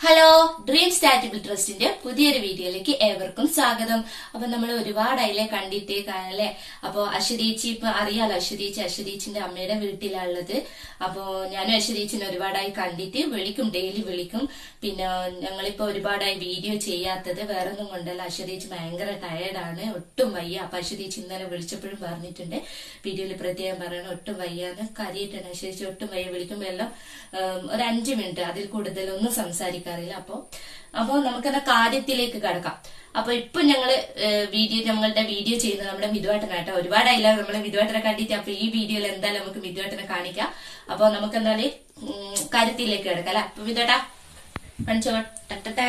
Hello dream സ്റ്റാറ്റബിൾ ട്രസ്റ്റിന്റെ പുതിയൊരു വീഡിയോയിലേക്ക് ഏവർക്കും സ്വാഗതം അപ്പൊ നമ്മൾ ഒരുപാടായില്ലേ കണ്ടിട്ട് അല്ലെ അപ്പൊ അശ്വതീച്ചി ഇപ്പൊ അറിയാലോ അശ്വതീച്ചി അശ്വതീച്ചിന്റെ അമ്മയുടെ വീട്ടിലുള്ളത് അപ്പോ ഞാനും അശ്വതീച്ചിനെ ഒരുപാടായി കണ്ടിട്ട് വിളിക്കും ഡെയിലി വിളിക്കും പിന്നെ ഞങ്ങളിപ്പോ ഒരുപാടായി വീഡിയോ ചെയ്യാത്തത് വേറൊന്നും കൊണ്ടല്ല അശ്വതീച്ചി ഭയങ്കര ടയേർഡാണ് ഒട്ടും വയ്യ അപ്പൊ അശ്വതീച്ചി ഇന്നലെ വിളിച്ചപ്പോഴും പറഞ്ഞിട്ടുണ്ട് വീഡിയോയിൽ പ്രത്യേകം പറയണം ഒട്ടും വയ്യാന്ന് കരയിട്ടാണ് അശ്വതീച്ചി ഒട്ടും വയ്യ വിളിക്കുമ്പോ എല്ലാം ഉം, ഒരു അഞ്ചു മിനിറ്റ് അതിൽ കൂടുതലൊന്നും സംസാരിക്കാറില്ല അപ്പൊ അപ്പൊ നമുക്കെന്നാ കാര്യത്തിലേക്ക് കടക്കാം അപ്പൊ ഇപ്പൊ ഞങ്ങള് ഏഹ്, വീഡിയോ ഞങ്ങളുടെ വീഡിയോ ചെയ്യുന്നത് നമ്മുടെ മിതുവാട്ടനാട്ടോ ഒരുപാടായില്ല നമ്മളെ മിതുവാട്ടനെ കണ്ടിട്ട് അപ്പൊ ഈ വീഡിയോയിൽ എന്തായാലും നമുക്ക് മിതുവാട്ടനെ കാണിക്കാം അപ്പൊ നമുക്ക് എന്തായാലും ഉം, കാര്യത്തിലേക്ക് കിടക്കാം അല്ലെ അപ്പൊ മിതുവാട്ടാ കാണിച്ചോ ടട്ടട്ടാ.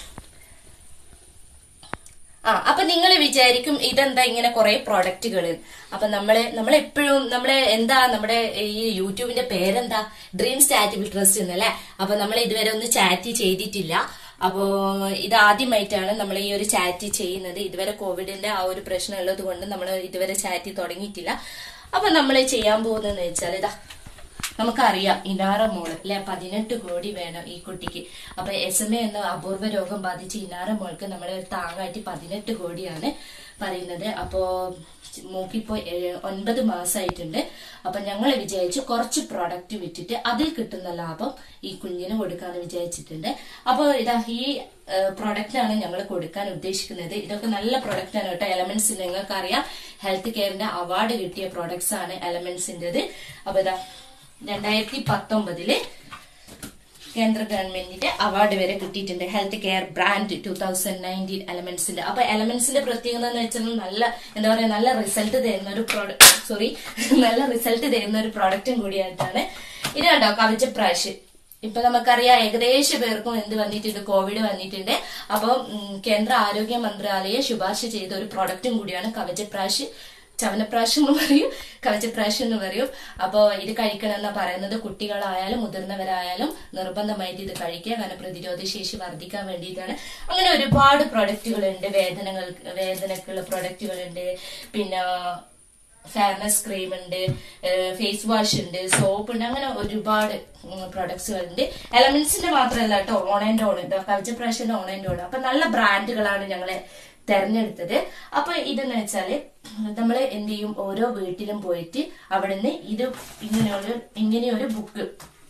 ആ അപ്പൊ നിങ്ങൾ വിചാരിക്കും ഇതെന്താ ഇങ്ങനെ കുറെ പ്രൊഡക്റ്റുകൾ അപ്പൊ നമ്മള് നമ്മളെപ്പോഴും നമ്മളെ എന്താ നമ്മുടെ ഈ യൂട്യൂബിന്റെ പേരെന്താ ഡ്രീം സ്റ്റാറ്റബിൾ ട്രസ്റ്റ് എന്നല്ലേ അപ്പൊ നമ്മൾ ഇതുവരെ ഒന്ന് ചാറ്റ് ചെയ്തിട്ടില്ല അപ്പോ ഇത് ആദ്യമായിട്ടാണ് നമ്മൾ ഈ ഒരു ചാറ്റ് ചെയ്യുന്നത് ഇതുവരെ കോവിഡിന്റെ ആ ഒരു പ്രശ്നം ഉള്ളത് കൊണ്ട് നമ്മൾ ഇതുവരെ ചാറ്റ് തുടങ്ങിയിട്ടില്ല അപ്പൊ നമ്മൾ ചെയ്യാൻ പോകുന്നതെന്ന് വെച്ചാൽ ഇതാ നമുക്കറിയാം ഇനാറ മോള് അല്ലെ പതിനെട്ട് കോടി വേണം ഈ കുട്ടിക്ക് അപ്പൊ എസ് എം എ എന്ന അപൂർവ രോഗം ബാധിച്ച ഇനാറ മോൾക്ക് നമ്മുടെ ഒരു താങ്ങായിട്ട് പതിനെട്ട് കോടിയാണ് പറയുന്നത് അപ്പോ മൂക്കിപ്പോ ഏഴ് ഒൻപത് മാസമായിട്ടുണ്ട് അപ്പൊ ഞങ്ങൾ വിചാരിച്ചു കുറച്ച് പ്രോഡക്റ്റ് വിറ്റിട്ട് അതിൽ കിട്ടുന്ന ലാഭം ഈ കുഞ്ഞിന് കൊടുക്കാന്ന് വിചാരിച്ചിട്ടുണ്ട് അപ്പൊ ഇതാ ഈ പ്രൊഡക്റ്റ് ആണ് ഞങ്ങൾ കൊടുക്കാൻ ഉദ്ദേശിക്കുന്നത് ഇതൊക്കെ നല്ല പ്രൊഡക്റ്റ് ആണ് കേട്ടോ എലമെന്റ്സ് നിങ്ങൾക്ക് അറിയാം ഹെൽത്ത് കെയറിന്റെ അവാർഡ് കിട്ടിയ പ്രൊഡക്ട്സ് ആണ് എലമെന്റ്സിന്റേത് അപ്പൊ ഇതാ രണ്ടായിരത്തി പത്തൊമ്പതില് കേന്ദ്ര ഗവൺമെന്റിന്റെ അവാർഡ് വരെ കിട്ടിയിട്ടുണ്ട് health care brand two thousand nineteen എലമെന്റ്സിന്റെ അപ്പൊ എലമെന്റ്സിന്റെ പ്രത്യേകത എന്ന് വെച്ചാൽ നല്ല എന്താ പറയാ നല്ല റിസൾട്ട് തരുന്ന ഒരു പ്രോഡക്റ്റ് സോറി നല്ല റിസൾട്ട് തരുന്ന ഒരു പ്രോഡക്റ്റും കൂടിയായിട്ടാണ് ഇത് കണ്ടോ കവച പ്രാഷ് ഇപ്പൊ നമുക്കറിയാം ഏകദേശം പേർക്കും എന്ത് വന്നിട്ടുണ്ട് കോവിഡ് വന്നിട്ടുണ്ട് അപ്പം ഉം, കേന്ദ്ര ആരോഗ്യ മന്ത്രാലയം ശുപാർശ ചെയ്ത ഒരു പ്രോഡക്റ്റും കൂടിയാണ് കവചപ്രാശ് ചവനപ്രാശം എന്ന് പറയും കവചപ്രാശം എന്ന് പറയും അപ്പോ ഇത് കഴിക്കണം എന്നാ പറയുന്നത് കുട്ടികളായാലും മുതിർന്നവരായാലും നിർബന്ധമായിട്ട് ഇത് കഴിക്കുക കാരണം പ്രതിരോധ ശേഷി വർദ്ധിക്കാൻ വേണ്ടിയിട്ടാണ് അങ്ങനെ ഒരുപാട് പ്രൊഡക്റ്റുകളുണ്ട് വേദനകൾ വേദനക്കുള്ള പ്രൊഡക്റ്റുകളുണ്ട് പിന്നെ ഫെയർനെസ് ക്രീം ഉണ്ട് ഫേസ് വാഷ് ഉണ്ട് സോപ്പ് ഉണ്ട് അങ്ങനെ ഒരുപാട് പ്രൊഡക്ട്സുകൾ ഉണ്ട് എലമെന്റ്സിന്റെ മാത്രമല്ല കേട്ടോ ഓൺ ആൻഡ് ഓൺ കവച പ്രാവശ്യം ഓൺ ആൻഡ് ഓൺ അപ്പൊ നല്ല ബ്രാൻഡുകളാണ് ഞങ്ങളെ തെരഞ്ഞെടുത്തത് അപ്പൊ ഇതെന്ന് വെച്ചാല് നമ്മൾ എന്ത് ചെയ്യും ഓരോ വീട്ടിലും പോയിട്ട് അവിടുന്ന് ഇത് ഇങ്ങനെയൊരു ഇങ്ങനെയൊരു ബുക്ക്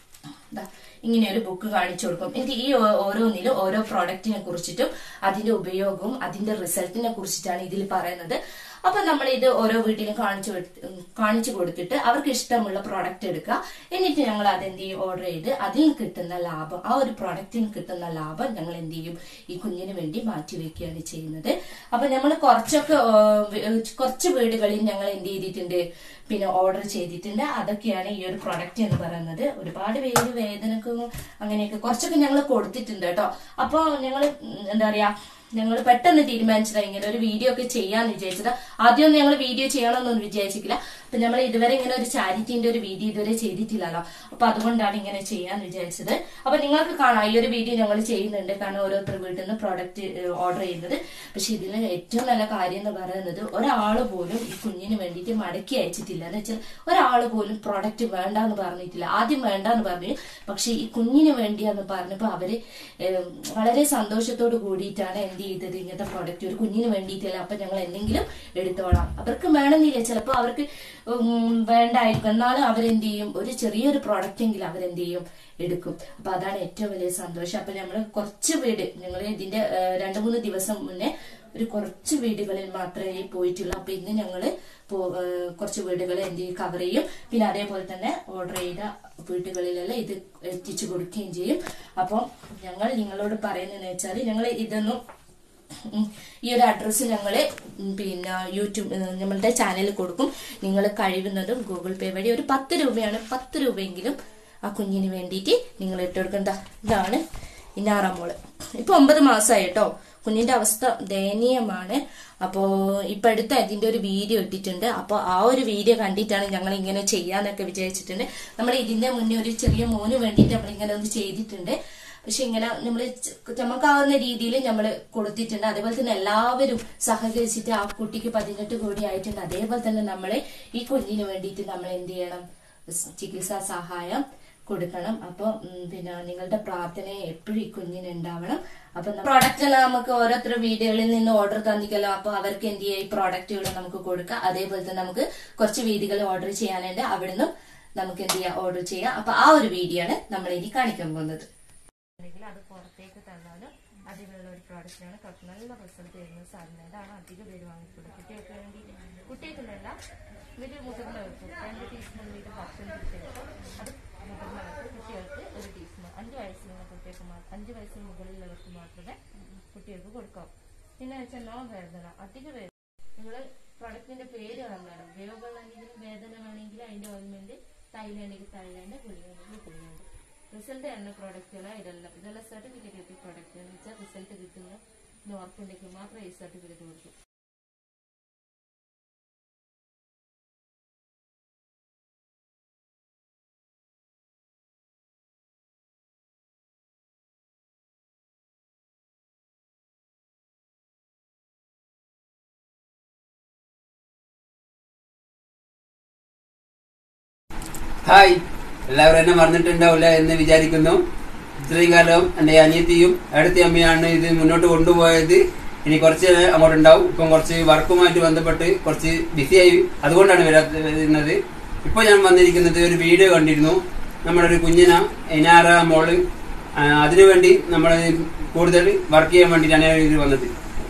ദാ ഇങ്ങനെ ഒരു ബുക്ക് കാണിച്ചു കൊടുക്കും എന്നിട്ട് ഈ ഓ- ഓരോന്നിലും ഓരോ പ്രോഡക്റ്റിനെ കുറിച്ചിട്ടും അതിന്റെ ഉപയോഗവും അതിന്റെ റിസൾട്ടിനെ കുറിച്ചിട്ടാണ് ഇതിൽ പറയുന്നത് അപ്പൊ നമ്മൾ ഇത് ഓരോ വീട്ടിലും കാണിച്ചു കൊടുത്ത്- ഉം, കാണിച്ചു കൊടുത്തിട്ട് അവർക്ക് ഇഷ്ടമുള്ള പ്രോഡക്റ്റ് എടുക്കുക എന്നിട്ട് ഞങ്ങൾ അതെന്ത് ചെയ്യും ഓർഡർ ചെയ്ത് അതിൽ കിട്ടുന്ന ലാഭം ആ ഒരു പ്രോഡക്റ്റിന് കിട്ടുന്ന ലാഭം ഞങ്ങൾ എന്ത് ചെയ്യും ഈ കുഞ്ഞിന് വേണ്ടി മാറ്റി വെക്കുകയാണ് ചെയ്യുന്നത് അപ്പൊ നമ്മൾ കുറച്ചൊക്കെ ആ, വി- കുറച്ച് വീടുകളിൽ ഞങ്ങൾ എന്ത് ചെയ്തിട്ടുണ്ട് പിന്നെ ഓർഡർ ചെയ്തിട്ടുണ്ട് അതൊക്കെയാണ് ഈ ഒരു പ്രൊഡക്റ്റ് എന്ന് പറയുന്നത് ഒരുപാട് പേര് വേദനക്കും അങ്ങനെയൊക്കെ കുറച്ചൊക്കെ ഞങ്ങൾ കൊടുത്തിട്ടുണ്ട് കേട്ടോ അപ്പൊ ഞങ്ങൾ എന്താ പറയാ ഞങ്ങൾ പെട്ടെന്ന് തീരുമാനിച്ചതാ ഇങ്ങനെ ഒരു വീഡിയോ ഒക്കെ ചെയ്യാന്ന് വിചാരിച്ചത് ആദ്യമൊന്നും ഞങ്ങൾ വീഡിയോ ചെയ്യണമെന്നൊന്നും വിചാരിച്ചിട്ടില്ല അപ്പൊ നമ്മൾ ഇതുവരെ ഇങ്ങനെ ഒരു ചാരിറ്റിന്റെ ഒരു വീഡിയോ ഇതുവരെ ചെയ്തിട്ടില്ലല്ലോ അപ്പൊ അതുകൊണ്ടാണ് ഇങ്ങനെ ചെയ്യാന്ന് വിചാരിച്ചത് അപ്പൊ നിങ്ങൾക്ക് കാണാം ഈ ഒരു വീഡിയോ ഞങ്ങൾ ചെയ്യുന്നുണ്ട് കാരണം ഓരോരുത്തർ വീട്ടിൽ നിന്ന് പ്രോഡക്റ്റ് ഓർഡർ ചെയ്യുന്നത് പക്ഷെ ഇതിൽ ഏറ്റവും നല്ല കാര്യം എന്ന് പറയുന്നത് ഒരാള് പോലും ഈ കുഞ്ഞിന് വേണ്ടിയിട്ട് മടക്കി അയച്ചിട്ടില്ല എന്ന് വെച്ചാൽ ഒരാള് പോലും പ്രോഡക്റ്റ് വേണ്ടാന്ന് പറഞ്ഞിട്ടില്ല ആദ്യം വേണ്ടാന്ന് പറഞ്ഞു പക്ഷെ ഈ കുഞ്ഞിന് വേണ്ടിയാന്ന് പറഞ്ഞപ്പോ അവര് ഏം, വളരെ സന്തോഷത്തോട് കൂടിയിട്ടാണ് എന്ത് ചെയ്തത് ഇങ്ങനത്തെ പ്രോഡക്റ്റ് ഒരു കുഞ്ഞിന് വേണ്ടിയിട്ടല്ല അപ്പൊ ഞങ്ങൾ എന്തെങ്കിലും എടുത്തോളാം അവർക്ക് വേണമെന്നില്ല ചിലപ്പോൾ അവർക്ക് ഉം, വേണ്ടായിരിക്കും എന്നാലും അവരെന്ത് ചെയ്യും ഒരു ചെറിയൊരു പ്രോഡക്റ്റ് എങ്കിലും അവരെന്ത് ചെയ്യും എടുക്കും അപ്പൊ അതാണ് ഏറ്റവും വലിയ സന്തോഷം അപ്പൊ നമ്മൾ കുറച്ച് വീട് ഞങ്ങൾ ഇതിന്റെ ഏഹ്, രണ്ട് മൂന്ന് ദിവസം മുന്നേ ഒരു കുറച്ച് വീടുകളിൽ മാത്രമേ പോയിട്ടുള്ളൂ അപ്പൊ ഇന്ന് ഞങ്ങള് പോ- ഏഹ്, കുറച്ച് വീടുകൾ എന്ത് ചെയ്യും കവർ ചെയ്യും പിന്നെ അതേപോലെ തന്നെ ഓർഡർ ചെയ്ത വീടുകളിലെല്ലാം ഇത് എത്തിച്ചു കൊടുക്കുകയും ചെയ്യും അപ്പം ഞങ്ങൾ നിങ്ങളോട് പറയുന്നതെന്ന് വെച്ചാൽ ഞങ്ങൾ ഇതൊന്നും ഉം, ഈ ഒരു അഡ്രസ്സ് ഞങ്ങൾ പിന്നെ യൂട്യൂബ് ഏഹ്, നമ്മളുടെ ചാനലിൽ കൊടുക്കും നിങ്ങൾ കഴിവുന്നതും ഗൂഗിൾ പേ വഴി ഒരു പത്ത് രൂപയാണ് പത്ത് രൂപയെങ്കിലും ആ കുഞ്ഞിന് വേണ്ടിയിട്ട് നിങ്ങൾ ഇട്ട് കൊടുക്കണ്ട ഇതാണ് ഇന്നാറാമോള് ഇപ്പൊ ഒമ്പത് മാസമായി കേട്ടോ കുഞ്ഞിന്റെ അവസ്ഥ ദയനീയമാണ് അപ്പോ ഇപ്പൊ അടുത്ത് അതിന്റെ ഒരു വീഡിയോ ഇട്ടിട്ടുണ്ട് അപ്പൊ ആ ഒരു വീഡിയോ കണ്ടിട്ടാണ് ഞങ്ങൾ ഇങ്ങനെ ചെയ്യാന്നൊക്കെ വിചാരിച്ചിട്ടുണ്ട് നമ്മൾ ഇതിന്റെ മുന്നേ ഒരു ചെറിയ മോന് വേണ്ടിയിട്ട് നമ്മൾ ഇങ്ങനെ ഒന്ന് ചെയ്തിട്ടുണ്ട് പക്ഷെ ഇങ്ങനെ നമ്മൾ ചമക്കാവുന്ന രീതിയിൽ നമ്മൾ കൊടുത്തിട്ടുണ്ട് അതേപോലെ തന്നെ എല്ലാവരും സഹകരിച്ചിട്ട് ആ കുട്ടിക്ക് പതിനെട്ട് കോടി ആയിട്ടുണ്ട് അതേപോലെ തന്നെ നമ്മൾ ഈ കുഞ്ഞിന് വേണ്ടിയിട്ട് നമ്മൾ എന്ത് ചെയ്യണം ചികിത്സാ സഹായം കൊടുക്കണം അപ്പൊ ഉം, പിന്നെ നിങ്ങളുടെ പ്രാർത്ഥന എപ്പോഴും ഈ കുഞ്ഞിന് ഉണ്ടാവണം അപ്പൊ പ്രോഡക്റ്റ് എല്ലാം നമുക്ക് ഓരോരുത്തർ വീടുകളിൽ നിന്ന് ഓർഡർ തന്നിക്കല്ലോ അപ്പൊ അവർക്ക് എന്ത് ചെയ്യാം ഈ പ്രോഡക്റ്റുകൾ നമുക്ക് കൊടുക്കാം അതേപോലെ തന്നെ നമുക്ക് കുറച്ച് വീടുകൾ ഓർഡർ ചെയ്യാനുണ്ട് അവിടുന്ന് നമുക്ക് എന്ത് ചെയ്യാം ഓർഡർ ചെയ്യാം അപ്പൊ ആ ഒരു വീഡിയോ ആണ് നമ്മൾ ഇനി കാണിക്കാൻ പോകുന്നത് അത് പുറത്തേക്ക് തന്നാലും അതിലുള്ള ഒരു പ്രോഡക്റ്റാണ് നല്ല റിസൾട്ട് തരുന്ന സാധനം ഇതാണ് അധികം പേര് വാങ്ങിക്കൂടും കുട്ടികൾക്ക് വേണ്ടി കുട്ടികൾക്കുള്ള ഇവര് മുതിർന്നവർക്കും രണ്ട് ടീസ്പൂൺ വീട് ഭക്ഷണം കുട്ടികൾക്ക് അത് മുതിർന്നവർക്ക് കുട്ടികൾക്ക് ഒരു ടീസ്പൂൺ അഞ്ച് വയസ്സിലുള്ള കുട്ടികൾക്ക് മാത്രം അഞ്ച് വയസ്സിന് മുകളിലുള്ളവർക്ക് മാത്രമേ കുട്ടികൾക്ക് കൊടുക്കാവൂ പിന്നെ വെച്ചാൽ നോ വേദന അധിക വേദന നിങ്ങൾ പ്രൊഡക്റ്റിന്റെ പേര് പറഞ്ഞാലും ഉപയോഗമാണെങ്കിലും വേദന വേണമെങ്കിൽ അതിന്റെ ഓയിൽമെന്റ് തൈലാണെങ്കിൽ തൈലാണ്ട് ഗുളികയാണെങ്കിൽ ഗുളികയുണ്ട് റിസൾട്ട് തരുന്ന പ്രോഡക്റ്റുകളാണ് ഇതെല്ലാം ഇതെല്ലാം സർട്ടിഫിക്കറ്റ് കിട്ടിയ പ്രോഡക്റ്റ് എന്ന് വെച്ചാൽ റിസൾട്ട് കിട്ടുന്ന ഉറപ്പുണ്ടെങ്കിൽ മാത്രമേ ഈ സർട്ടിഫിക്കറ്റ് കൊടുക്കൂ ഹായ് എല്ലാവരും എന്നെ മറന്നിട്ടുണ്ടാവില്ല എന്ന് വിചാരിക്കുന്നു ഇത്രയും കാലം എന്റെ അനിയത്തിയും അടുത്ത അമ്മയാണ് ഇത് മുന്നോട്ട് കൊണ്ടുപോയത് ഇനി കുറച്ച് അങ്ങോട്ടുണ്ടാവും ഇപ്പം കുറച്ച് വർക്കുമായിട്ട് ബന്ധപ്പെട്ട് കുറച്ച് ബിസിയായി അതുകൊണ്ടാണ് വരാത്ത വരുന്നത് ഇപ്പോൾ ഞാൻ വന്നിരിക്കുന്നത് ഒരു വീഡിയോ കണ്ടിരുന്നു നമ്മുടെ ഒരു കുഞ്ഞിന ഇനാറ മോള് ആ, അതിനുവേണ്ടി നമ്മൾ കൂടുതൽ വർക്ക് ചെയ്യാൻ വേണ്ടിയിട്ടാണ് ഞാൻ ഇത് വന്നത്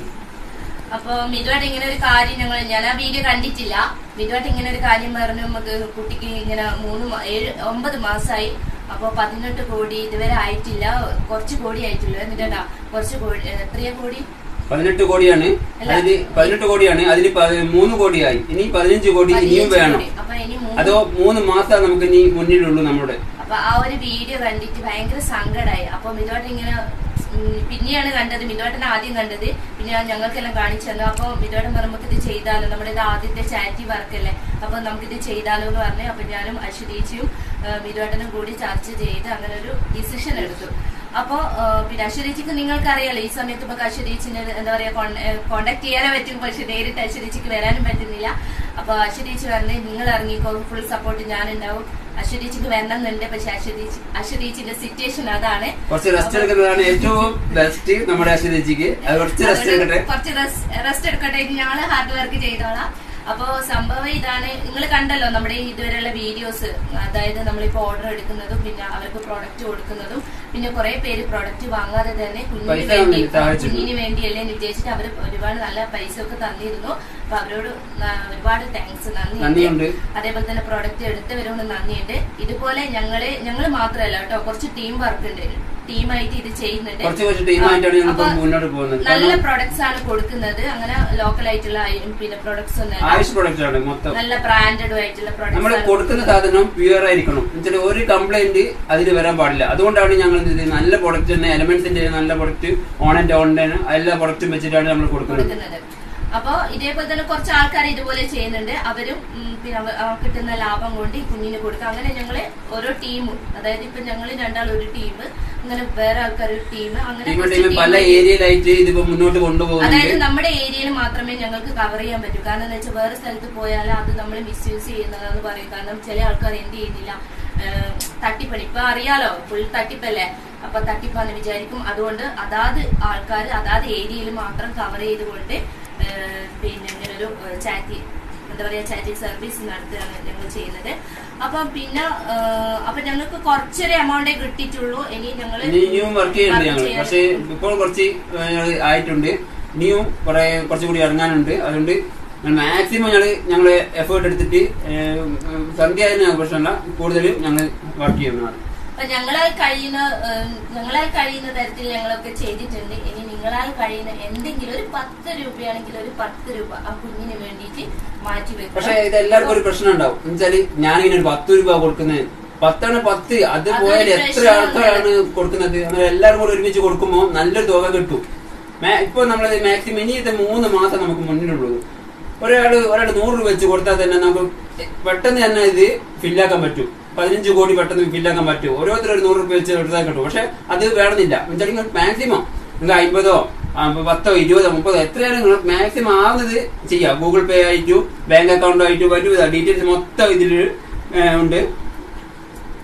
അപ്പൊ മിതുവായിട്ട് ഇങ്ങനെ ഒരു കാര്യം ഞങ്ങൾ ഞാൻ ആ വീഡിയോ കണ്ടിട്ടില്ല മിതുവായിട്ട് ഇങ്ങനെ ഒരു കാര്യം പറഞ്ഞു നമുക്ക് കുട്ടിക്ക് ഇങ്ങനെ മൂന്ന് മാ- ഏഴ് ഒമ്പത് മാസമായി അപ്പൊ പതിനെട്ട് കോടി ഇതുവരെ ആയിട്ടില്ല കുറച്ച് കോടി ആയിട്ടുള്ളൂ എന്നിട്ടാ കുറച്ച് കോടി എത്രയാ കോടി പതിനെട്ട് കോടിയാണ് അല്ല. അതിന് പതിനെട്ട് കോടിയാണ് അതിന് പ- മൂന്ന് കോടിയായി ഇനി പതിനഞ്ച് കോടി ഇനിയും പതിനഞ്ച് വേണം കോടി. അപ്പൊ ഇനി മൂന്ന് അതോ മൂന്ന് മാസം നമുക്ക് ഇനി മുന്നിലുള്ളൂ നമ്മുടെ അപ്പൊ ആ ഒരു വീഡിയോ കണ്ടിട്ട് ഭയങ്കര സങ്കടമായി അപ്പൊ മിതുവായിട്ട് ഇങ്ങനെ ഉം, പിന്നെയാണ് കണ്ടത് മിതുവാട്ടൻ ആദ്യം കണ്ടത് പിന്നെ ഞങ്ങൾക്കെല്ലാം കാണിച്ചു തന്നു അപ്പൊ മിതുവാട്ടൻ പറയുമ്പോൾ ഇത് ചെയ്താലോ നമ്മുടെ ഇത് ആദ്യത്തെ ചാരിറ്റി വർക്കല്ലേ അപ്പൊ നമുക്കിത് ചെയ്താലോ എന്ന് പറഞ്ഞു അപ്പൊ ഞാനും അശ്വതീച്ചിയും മിതുവാട്ടനും കൂടി ചർച്ച ചെയ്ത് അങ്ങനെ ഒരു ഡിസിഷൻ എടുത്തു അപ്പോ ആ, പിന്നെ അശ്വതീച്ചിക്ക് നിങ്ങൾക്കറിയാലോ ഈ സമയത്ത് ഇപ്പൊ അശ്വതീച്ചിനെ എന്താ പറയാ കോണ്ടാക്ട് ചെയ്യാനേ പറ്റും പക്ഷെ നേരിട്ട് അശ്വതീച്ചിക്ക് വരാനും പറ്റുന്നില്ല അപ്പൊ അശ്വതീച്ച് പറഞ്ഞ് നിങ്ങൾ ഇറങ്ങിക്കോ ഫുൾ സപ്പോർട്ട് ഞാനുണ്ടാവും അശ്വതീച്ചിക്ക് വരണമെന്നുണ്ട് പക്ഷെ അശ്വതീച്ച് അശ്വതീച്ചിന്റെ സിറ്റുവേഷൻ അതാണ് കുറച്ച് റെസ്റ്റ് എടുക്കുന്നതാണ് ഏറ്റവും ബെസ്റ്റ് നമ്മുടെ അശ്വതിച്ചിക്ക് അത് കുറച്ച് റെസ്റ്റ് അതുകൊണ്ട് എടുക്കട്ടെ കുറച്ച് റെസ്റ്റ് എടുക്കട്ടെ ഇനി ഞങ്ങള് ഹാർഡ് വർക്ക് ചെയ്തോളാം അപ്പോ സംഭവം ഇതാണ് നിങ്ങൾ കണ്ടല്ലോ നമ്മുടെ ഈ ഇതുവരെയുള്ള വീഡിയോസ് അതായത് നമ്മളിപ്പോ ഓർഡർ എടുക്കുന്നതും പിന്നെ അവർക്ക് പ്രോഡക്റ്റ് കൊടുക്കുന്നതും പിന്നെ കുറെ പേര് പ്രോഡക്റ്റ് വാങ്ങാതെ തന്നെ കുഞ്ഞിന് പൈസ വേണ്ടി തന്നിട്ട് സഹായിച്ചിരുന്നു. കുഞ്ഞിന് വേണ്ടിയല്ലേ എന്ന് വിചാരിച്ചിട്ട് അവർ ഒരുപാട് നല്ല പൈസ ഒക്കെ തന്നിരുന്നു അപ്പൊ അവരോട് ന- ഒരുപാട് താങ്ക്സ് നന്ദിയുണ്ട്. നന്ദിയുണ്ട് അതേപോലെ തന്നെ പ്രോഡക്റ്റ് എടുത്തവരോട് നന്ദിയുണ്ട് ഇതുപോലെ ഞങ്ങള് ഞങ്ങള് മാത്രമല്ല കേട്ടോ കുറച്ച് ടീം വർക്ക് ഉണ്ട് ടീമായിട്ട് ഇത് ചെയ്യുന്നുണ്ട് കുറച്ച് കുറച്ച് ടീമായിട്ടാണ് ഞങ്ങൾ അപ്പൊ മുന്നോട്ട് പോകുന്നത് നല്ല കാരണം പ്രൊഡക്ട്സ് ആണ് കൊടുക്കുന്നത് അങ്ങനെ ലോക്കൽ ആയിട്ടുള്ള ആയി- പിന്നെ പ്രൊഡക്ട്സ് ഒന്നും ആയുഷ് പ്രൊഡക്റ്റ് ആണ് മൊത്തം നല്ല ബ്രാൻഡഡ് ആയിട്ടുള്ള നമ്മൾ പ്രൊഡക്ട്സ് കൊടുക്കുന്ന സാധനം പ്യുവർ ആയിരിക്കണം എന്നുവെച്ചാൽ ഒരു കംപ്ലൈന്റ് അതിൽ വരാൻ പാടില്ല അതുകൊണ്ടാണ് ഞങ്ങൾ ഇത് നല്ല പ്രൊഡക്റ്റ് തന്നെ എലമെന്റ്സിന്റെ നല്ല പ്രൊഡക്റ്റ് ഓൺ ആൻഡ് ഓൺ എല്ലാ പ്രൊഡക്റ്റും വെച്ചിട്ടാണ് നമ്മൾ കൊടുക്കുന്നത് കൊടുക്കുന്നത് അപ്പൊ ഇതേപോലെ തന്നെ കുറച്ച് ആൾക്കാർ ഇതുപോലെ ചെയ്യുന്നുണ്ട് അവരും ഉം, പിന്നെ അവ- ആ കിട്ടുന്ന ലാഭം കൊണ്ട് ഈ കുഞ്ഞിന് കൊടുക്കുക അങ്ങനെ ഞങ്ങള് ഓരോ ടീമും അതായത് ഇപ്പൊ ഞങ്ങൾ രണ്ടാൾ ഒരു ടീം അങ്ങനെ വേറെ ആൾക്കാർ ഒരു ടീം അങ്ങനെ ടീം കുറച്ച് ടീം പല team ഏരിയയിലായിട്ട് ഇതിപ്പോ മുന്നോട്ട് അതായത് കൊണ്ടുപോകുന്നുണ്ട് നമ്മുടെ ഏരിയയിൽ മാത്രമേ ഞങ്ങൾക്ക് കവർ ചെയ്യാൻ പറ്റൂ കാരണം എന്താ വെച്ചാൽ വേറെ സ്ഥലത്ത് പോയാൽ അത് നമ്മൾ മിസ്യൂസ് ചെയ്യുന്നതെന്ന് പറയും കാരണം ചില ആൾക്കാർ എന്ത് ചെയ്യുന്നില്ല ഏഹ് തട്ടിപ്പണി ഇപ്പൊ അറിയാലോ ഫുൾ തട്ടിപ്പല്ലേ അപ്പൊ തട്ടിപ്പാന്ന് വിചാരിക്കും അതുകൊണ്ട് അതാത് ആൾക്കാർ അതാത് ഏരിയയിൽ മാത്രം കവർ ചെയ്തുകൊണ്ട് ഏഹ് പിന്നെ ഇങ്ങനെ ഒരു ചാറ്റി എന്താ പറയാ ചാറ്റിംഗ് സർവീസ് നടത്തുകയാണ് ഞങ്ങൾ ചെയ്യുന്നത് അപ്പം പിന്നെ ഏഹ് അപ്പൊ ഞങ്ങൾക്ക് കുറച്ചൊരു എമൗണ്ടേ കിട്ടിയിട്ടുള്ളൂ ഇനി ഞങ്ങൾ ഇനി ഇനിയും വർക്ക് ചെയ്യുന്നുണ്ട് ഞങ്ങൾ പക്ഷേ ഇപ്പോൾ കുറച്ച് ഏഹ്, ആയിട്ടുണ്ട് ഇനിയും കുറെ കുറച്ചുകൂടി ഇറങ്ങാനുണ്ട് അതുകൊണ്ട് മാക്സിമം ഞങ്ങൾ ഞങ്ങൾ എഫേർട്ട് എടുത്തിട്ട് ഏഹ്, സന്ധ്യ ആയതിനു പ്രശ്നമല്ല കൂടുതലും ഞങ്ങൾ വർക്ക് ചെയ്യുന്നതാണ് അപ്പൊ ഞങ്ങളാൽ കഴിയുന്ന ഏഹ്, ഞങ്ങളാൽ കഴിയുന്ന തരത്തിൽ ഞങ്ങളൊക്കെ ചെയ്തിട്ടുണ്ട് ഇനി നിങ്ങളാൽ കഴിയുന്ന എന്തെങ്കിലും ഒരു പത്ത് രൂപയാണെങ്കിൽ ഒരു പത്ത് രൂപ ആ കുഞ്ഞിന് വേണ്ടിയിട്ട് മാറ്റി പക്ഷെ വെക്കണം ഇത് എല്ലാവർക്കും ഒരു പ്രശ്നം ഉണ്ടാവും എന്നുവെച്ചാല് ഞാനിങ്ങനെ ഒരു പത്ത് രൂപ കൊടുക്കുന്നത് പത്താണ് പത്ത് അത് അതൊരു പോയാൽ എത്ര പ്രശ്നമാണ്. ആൾക്കാരാണ് കൊടുക്കുന്നത് അങ്ങനെ എല്ലാവരും കൂടെ ഒരുമിച്ച് കൊടുക്കുമ്പോൾ നല്ലൊരു തുക കിട്ടും മാ- ഇപ്പൊ നമ്മളത് മാക്സിമം ഇനി ഇത് മൂന്ന് മാസം നമുക്ക് മുന്നിലുള്ളത് ഒരാള് ഒരാൾ നൂറ് രൂപ വെച്ച് കൊടുത്താൽ തന്നെ നമുക്ക് പെട്ടെന്ന് തന്നെ ഇത് ഫില്ലാക്കാൻ പറ്റും പതിനഞ്ച് കോടി പെട്ടെന്ന് ഫില്ലാക്കാൻ പറ്റും ഓരോരുത്തർ ഒരു നൂറ് രൂപ വെച്ച് കൊടുത്താൽ കിട്ടും പക്ഷെ അത് വേണമെന്നില്ല എന്നുവെച്ചാൽ മാക്സിമം നിങ്ങൾക്ക് അമ്പതോ ആ, പത്തോ ഇരുപതോ മുപ്പതോ എത്രയാണ് നിങ്ങൾ മാക്സിമം ആവുന്നത് ചെയ്യാം ഗൂഗിൾ പേ ആയിട്ടും ബാങ്ക് അക്കൗണ്ട് ആയിട്ടും പറ്റും ഡീറ്റെയിൽസ് മൊത്തം ഇതിൽ ഉണ്ട്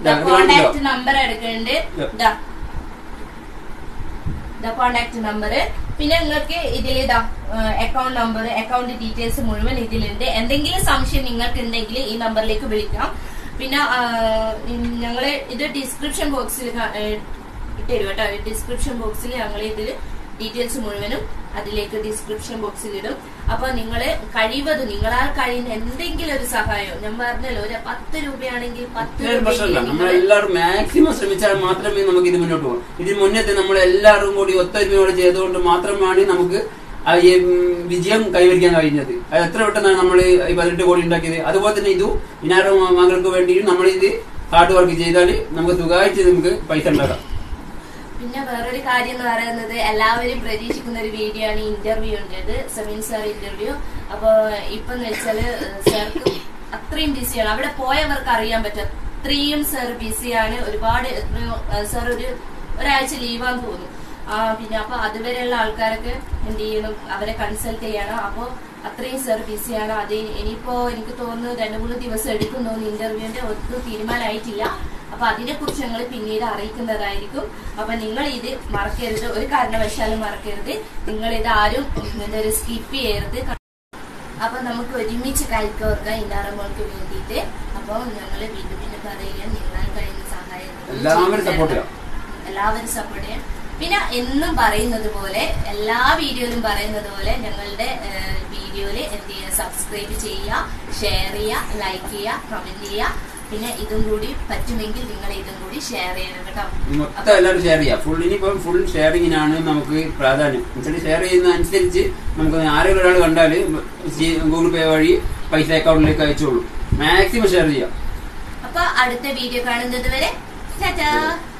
ഇതാ, ഇത് കോണ്ടാക്ട് കാണിച്ചോ? നമ്പർ എടുക്കുന്നുണ്ട് Yeah. ഇതാ ഇതാ കോണ്ടാക്ട് നമ്പർ പിന്നെ നിങ്ങൾക്ക് ഇതിൽ ഇതാ അക്കൗണ്ട് നമ്പർ അക്കൗണ്ട് ഡീറ്റെയിൽസ് മുഴുവൻ ഇതിലുണ്ട് എന്തെങ്കിലും സംശയം നിങ്ങൾക്ക് ഉണ്ടെങ്കിൽ ഈ നമ്പറിലേക്ക് വിളിക്കാം പിന്നെ ആ, ഉം, ഞങ്ങള് ഇത് ഡിസ്ക്രിപ്ഷൻ ബോക്സിൽ ഇട്ടുതരും കേട്ടോ ഡിസ്ക്രിപ്ഷൻ ബോക്സിൽ ഞങ്ങൾ ഇതിൽ ഡീറ്റെയിൽസ് മുഴുവനും അതിലേക്ക് ഡിസ്ക്രിപ്ഷൻ ബോക്സിൽ ഇടും അപ്പൊ നിങ്ങള് കഴിവത് നിങ്ങളാൽ കഴിയുന്ന എന്തെങ്കിലും ഒരു സഹായം ഞാൻ പറഞ്ഞല്ലോ ഒരു പത്ത് രൂപയാണെങ്കിൽ പത്ത് ഇതൊരു പ്രശ്നമില്ല രൂപയെങ്കിലും നമ്മൾ നിങ്ങള് എല്ലാവരും മാക്സിമം ശ്രമിച്ചാൽ മാത്രമേ നമുക്ക് ഇത് മുന്നോട്ട് പോകാം ഇതിന് മുന്നത്തെ നമ്മൾ എല്ലാവരും കൂടി ഒത്തൊരുമയോടെ ചെയ്തുകൊണ്ട് മാത്രമാണ് നമുക്ക് ആ ഈ ഉം, വിജയം കൈവരിക്കാൻ കഴിഞ്ഞത് അത് എത്ര പെട്ടെന്നാണ് നമ്മൾ ഈ പതിനെട്ട് കോടി ഉണ്ടാക്കിയത് അതുപോലെ തന്നെ ഇതും വിനാര മകൾക്ക് വേണ്ടിയും നമ്മൾ ഇത് ഹാർഡ് വർക്ക് ചെയ്താൽ നമുക്ക് സുഖമായിട്ട് നമുക്ക് പൈസ ഉണ്ടാക്കാം പിന്നെ വേറൊരു കാര്യം എന്ന് പറയുന്നത് എല്ലാവരും പ്രതീക്ഷിക്കുന്ന ഒരു വീഡിയോ ആണ് ഇന്റർവ്യൂ ഉണ്ടത് സെമീൻ സാർ ഇന്റർവ്യൂ അപ്പൊ ഇപ്പൊ എന്ന് വെച്ചാല് സാർക്ക് അത്രയും ബിസിയാണ് അവിടെ പോയവർക്ക് അറിയാൻ പറ്റും അത്രയും സാർ ബിസിയാണ് ഒരുപാട് എത്രയോ സാർ ഒരു ഒരാഴ്ച ലീവാന്ന് തോന്നുന്നു ആ പിന്നെ അപ്പൊ അതുവരെയുള്ള ആൾക്കാരൊക്കെ എന്ത് ചെയ്യണം അവരെ കൺസൾട്ട് ചെയ്യണം അപ്പൊ അത്രയും സാർ ബിസിയാണ് അത് ഇനിയിപ്പോ എനിക്ക് തോന്നുന്നു രണ്ടു മൂന്ന് ദിവസം എടുക്കും തോന്നുന്നു ഇന്റർവ്യൂവിന്റെ ഒന്നും തീരുമാനമായിട്ടില്ല അപ്പൊ അതിനെ കുറിച്ച് ഞങ്ങൾ പിന്നീട് അറിയിക്കുന്നതായിരിക്കും അപ്പൊ നിങ്ങൾ ഇത് മറക്കരുത് ഒരു കാരണവശാലും മറക്കരുത് നിങ്ങൾ ഇത് ആരും എന്താ സ്കിപ്പ് ചെയ്യരുത് അപ്പൊ നമുക്ക് ഒരുമിച്ച് കഴിക്കോർക്കാം ഇന്നാറമ്മൾക്ക് വേണ്ടിയിട്ട് അപ്പൊ ഞങ്ങൾ വീണ്ടും വീണ്ടും പറയുക നിങ്ങളാൽ കഴിയുന്ന സഹായം നിങ്ങൾ എല്ലാവരും ചെയ്തു support തരണം. എല്ലാവരും സപ്പോർട്ട് ചെയ്യാം പിന്നെ എന്നും പറയുന്നത് പോലെ എല്ലാ വീഡിയോയിലും പറയുന്നത് പോലെ ഞങ്ങളുടെ വീഡിയോയിൽ എന്ത് ചെയ്യുക സബ്സ്ക്രൈബ് ചെയ്യുക ഷെയർ ചെയ്യുക ലൈക്ക് ചെയ്യുക കമന്റ് ചെയ്യുക പിന്നെ ഇതും കൂടി പറ്റുമെങ്കിൽ നിങ്ങൾ ഇതും കൂടി ഷെയർ ചെയ്യണം കേട്ടോ മൊത്തം എല്ലാവരും ഷെയർ ചെയ്യാം ഫുൾ ഇനിയിപ്പം ഫുൾ ഷെയറിങ്ങിനാണ് നമുക്ക് പ്രാധാന്യം എന്നുവെച്ചാൽ ഷെയർ ചെയ്യുന്ന അനുസരിച്ച് നമുക്ക് ആരെങ്കിലും ഒരാൾ കണ്ടാൽ ഗൂഗിൾ പേ വഴി പൈസ അക്കൗണ്ടിലേക്ക് അയച്ചോളൂ മാക്സിമം ഷെയർ ചെയ്യാം അപ്പൊ അടുത്ത വീഡിയോ കാണുന്നത് വരെ ടാറ്റാ